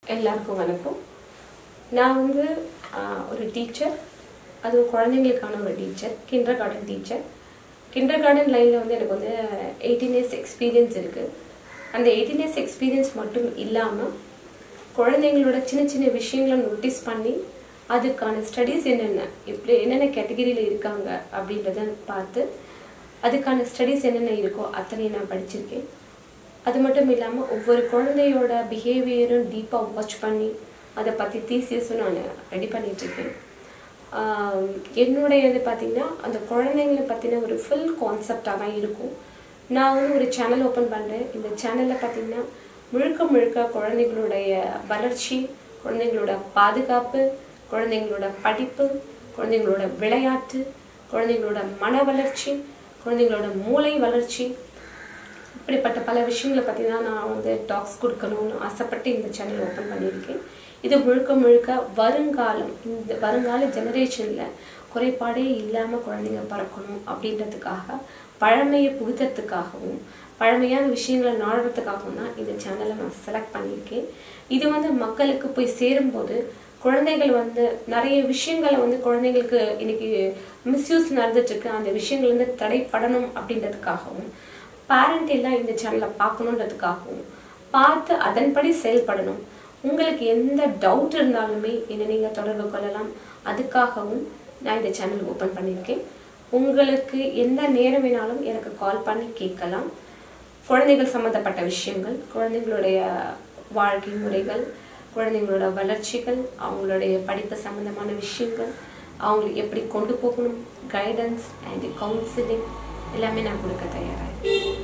எல்லாருக்கும் வணக்கம் நான் வந்து ஆஹ், ஒரு டீச்சர் அதுவும் குழந்தைங்களுக்கான ஒரு teacher kindergarten teacher kindergarten லைனில் வந்து எனக்கு வந்து எயிட்டீன் இயர்ஸ் எக்ஸ்பீரியன்ஸ் இருக்குது அந்த எயிட்டீன் இயர்ஸ் எக்ஸ்பீரியன்ஸ் மட்டும் இல்லாமல் குழந்தைங்களோட சின்ன சின்ன விஷயங்களை நோட்டீஸ் பண்ணி அதுக்கான ஸ்டடீஸ் என்னென்ன இப்படி என்னென்ன கேட்டகரியில் இருக்காங்க அப்படின்றத பார்த்து அதுக்கான ஸ்டடீஸ் என்னென்ன இருக்கோ அத்தனையும் நான் படிச்சிருக்கேன் அது மட்டும் இல்லாமல் ஒவ்வொரு குழந்தையோட பிஹேவியரும் டீப்பாக வாட்ச் பண்ணி அதை பற்றி தீசியஸும் நான் ரெடி பண்ணிகிட்ருக்கேன் என்னுடைய இது பார்த்திங்கன்னா அந்த குழந்தைங்களை பற்றின ஒரு ஃபுல் கான்செப்டாக தான் இருக்கும் நான் வந்து ஒரு சேனல் ஓப்பன் பண்ணுறேன் இந்த சேனலில் பார்த்திங்கன்னா முழுக்க முழுக்க குழந்தைங்களுடைய வளர்ச்சி குழந்தைங்களோட பாதுகாப்பு குழந்தைங்களோட படிப்பு குழந்தைங்களோட விளையாட்டு குழந்தைங்களோட மன வளர்ச்சி குழந்தைங்களோட மூளை வளர்ச்சி இப்படிப்பட்ட பல விஷயங்களை பற்றி தான் நான் வந்து டாக்ஸ் கொடுக்கணும்னு ஆசைப்பட்டு இந்த சேனல் ஓப்பன் பண்ணியிருக்கேன் இது முழுக்க முழுக்க வருங்காலம் இந்த வருங்கால ஜெனரேஷனில் குறைபாடே இல்லாமல் குழந்தைங்க பிறக்கணும் அப்படின்றதுக்காக பழமையை புகுத்துறதுக்காகவும் பழமையான விஷயங்களை நாடுறதுக்காகவும் தான் இந்த சேனலை நான் செலக்ட் பண்ணியிருக்கேன் இது வந்து மக்களுக்கு போய் சேரும்போது குழந்தைகள் வந்து நிறைய விஷயங்களை வந்து குழந்தைங்களுக்கு இன்னைக்கு மிஸ்யூஸ் நடந்துட்டுருக்கு அந்த விஷயங்கள் வந்து தடைப்படணும் அப்படின்றதுக்காகவும் பேரண்ட் எல்லாம் இந்த சேனலை பார்க்கணுன்றதுக்காகவும் பார்த்து அதன்படி செயல்படணும் உங்களுக்கு எந்த டவுட் இருந்தாலுமே என்னை நீங்கள் தொடர்பு கொள்ளலாம் அதுக்காகவும் நான் இந்த சேனல் ஓப்பன் பண்ணியிருக்கேன் உங்களுக்கு எந்த நேரம் வேணாலும் எனக்கு கால் பண்ணி கேட்கலாம் குழந்தைகள் சம்மந்தப்பட்ட விஷயங்கள் குழந்தைங்களுடைய வாழ்க்கை முறைகள் குழந்தைங்களோட வளர்ச்சிகள் அவங்களுடைய படிப்பு சம்மந்தமான விஷயங்கள் அவங்களை எப்படி கொண்டு போகணும் கைடன்ஸ் அண்ட் கவுன்சிலிங் எல்லாமே நான் கொடுக்க தயாராக இருக்கேன்